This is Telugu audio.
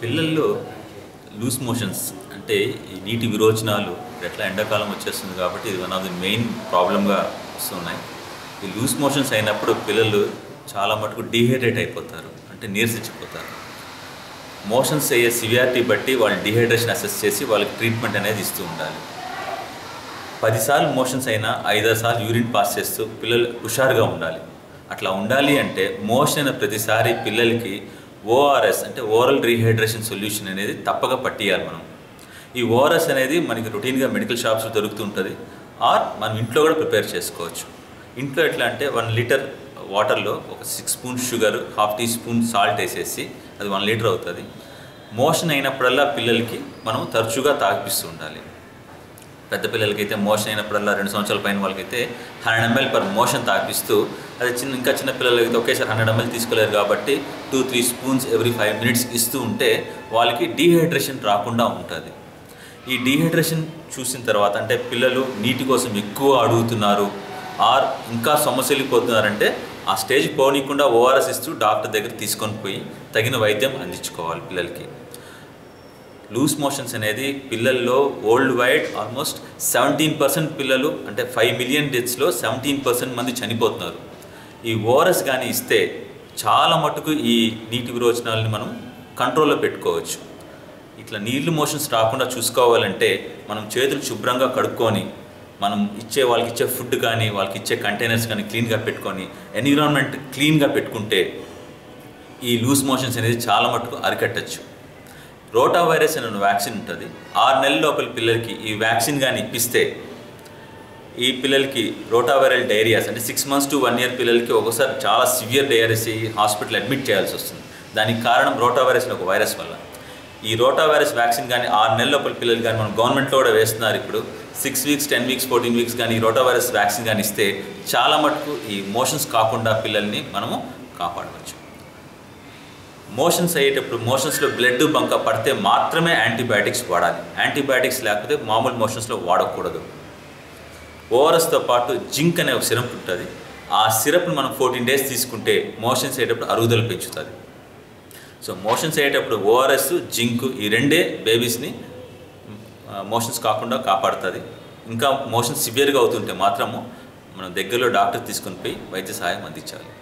పిల్లల్లో లూస్ మోషన్స్ అంటే ఈ నీటి విరోచనాలు ఎట్లా ఎండాకాలం వచ్చేస్తుంది కాబట్టి ఇది వన్ ఆఫ్ ది మెయిన్ ప్రాబ్లమ్గా వస్తున్నాయి ఈ లూస్ మోషన్స్ అయినప్పుడు పిల్లలు చాలా మటుకు డీహైడ్రేట్ అయిపోతారు అంటే నీరసించిపోతారు మోషన్స్ అయ్యే సివియారిటీ బట్టి వాళ్ళు డిహైడ్రేషన్ అసెస్ చేసి వాళ్ళకి ట్రీట్మెంట్ అనేది ఇస్తూ ఉండాలి పదిసార్లు మోషన్స్ అయినా ఐదారు సార్లు యూరిన్ పాస్ చేస్తూ పిల్లలు హుషారుగా ఉండాలి అట్లా ఉండాలి అంటే మోషన్ అయిన ప్రతిసారి పిల్లలకి ఓఆర్ఎస్ అంటే ఓరల్ రీహైడ్రేషన్ సొల్యూషన్ అనేది తప్పక పట్టియాలి మనం ఈ ఓఆర్ఎస్ అనేది మనకి రొటీన్గా మెడికల్ షాప్స్లో దొరుకుతుంటుంది ఆర్ మనం ఇంట్లో కూడా ప్రిపేర్ చేసుకోవచ్చు ఇంట్లో ఎట్లా అంటే వన్ లీటర్ వాటర్లో ఒక six spoon sugar half tea spoon salt వేసేసి అది వన్ లీటర్ అవుతుంది మోషన్ అయినప్పుడల్లా పిల్లలకి మనం తరచుగా తాగిపిస్తూ ఉండాలి పెద్ద పిల్లలకైతే మోషన్ అయినప్పుడల్లా రెండు సంవత్సరాల పైన వాళ్ళకైతే హండ్రెడ్ ఎంఎల్ పర్ మోషన్ తాగిపిస్తూ అది చిన్న ఇంకా చిన్న పిల్లలకైతే ఒకేసారి హండ్రెడ్ ఎంఎల్ తీసుకోలేరు కాబట్టి two three spoons every five minutes ఇస్తూ ఉంటే వాళ్ళకి డీహైడ్రేషన్ రాకుండా ఉంటుంది ఈ డీహైడ్రేషన్ చూసిన తర్వాత అంటే పిల్లలు నీటి కోసం ఎక్కువ అడుగుతున్నారు ఆర్ ఇంకా సమస్యలు పోతున్నారంటే ఆ స్టేజ్ పోనీయకుండా ఓఆర్ఎస్ ఇస్తూ డాక్టర్ దగ్గర తీసుకొని పోయి తగిన వైద్యం అందించుకోవాలి పిల్లలకి లూస్ మోషన్స్ అనేది పిల్లల్లో world wide almost seventeen percent పిల్లలు అంటే ఫైవ్ మిలియన్ డెత్స్లో సెవెంటీన్ పర్సెంట్ మంది చనిపోతున్నారు ఈ ఓఆర్ఎస్ కానీ ఇస్తే చాలా మటుకు ఈ నీటి విరోచనాలని మనం కంట్రోల్లో పెట్టుకోవచ్చు ఇట్లా నీళ్ళు మోషన్స్ రాకుండా చూసుకోవాలంటే మనం చేతులు శుభ్రంగా కడుక్కొని మనం ఇచ్చే వాళ్ళకి ఇచ్చే ఫుడ్ కానీ వాళ్ళకి ఇచ్చే కంటైనర్స్ కానీ క్లీన్గా పెట్టుకొని ఎన్విరాన్మెంట్ క్లీన్గా పెట్టుకుంటే ఈ లూజ్ మోషన్స్ అనేది చాలా మటుకు అరికట్టచ్చు రోటా వైరస్ అనే వ్యాక్సిన్ ఉంటుంది ఆరు నెలల లోపల పిల్లలకి ఈ వ్యాక్సిన్ కానీ ఇప్పిస్తే ఈ పిల్లలకి రోటావైరల్ డైరియాస్ అంటే six months to one year పిల్లలకి ఒక్కోసారి చాలా సివియర్ డైరియాస్ అయ్యి హాస్పిటల్ అడ్మిట్ చేయాల్సి వస్తుంది దానికి కారణం రోటావైరస్ అనే ఒక వైరస్ వల్ల ఈ రోటావైరస్ వ్యాక్సిన్ కానీ ఆరు నెలల లోపల పిల్లలు కానీ మనం గవర్నమెంట్లో కూడా వేస్తున్నారు ఇప్పుడు six weeks ten weeks fourteen weeks కానీ ఈ రోటావైరస్ వ్యాక్సిన్ కానీ ఇస్తే చాలా మటుకు ఈ మోషన్స్ కాకుండా పిల్లల్ని మనము కాపాడవచ్చు మోషన్స్ అయ్యేటప్పుడు మోషన్స్లో బ్లడ్ బంక పడితే మాత్రమే యాంటీబయాటిక్స్ వాడాలి యాంటీబయాటిక్స్ లేకపోతే మామూలు మోషన్స్లో వాడకూడదు ఓఆర్ఎస్తో పాటు జింక్ అనే ఒక సిరప్ ఉంటుంది ఆ సిరప్ని మనం ఫోర్టీన్ డేస్ తీసుకుంటే మోషన్స్ అయ్యేటప్పుడు అరుగుదల పెంచుతుంది సో మోషన్స్ అయ్యేటప్పుడు ఓఆర్ఎస్ జింక్ ఈ రెండే బేబీస్ని మోషన్స్ కాకుండా కాపాడుతుంది ఇంకా మోషన్స్ సివియర్గా అవుతుంటే మాత్రము మనం దగ్గరలో డాక్టర్ తీసుకొని పోయి వైద్య సహాయం అందించాలి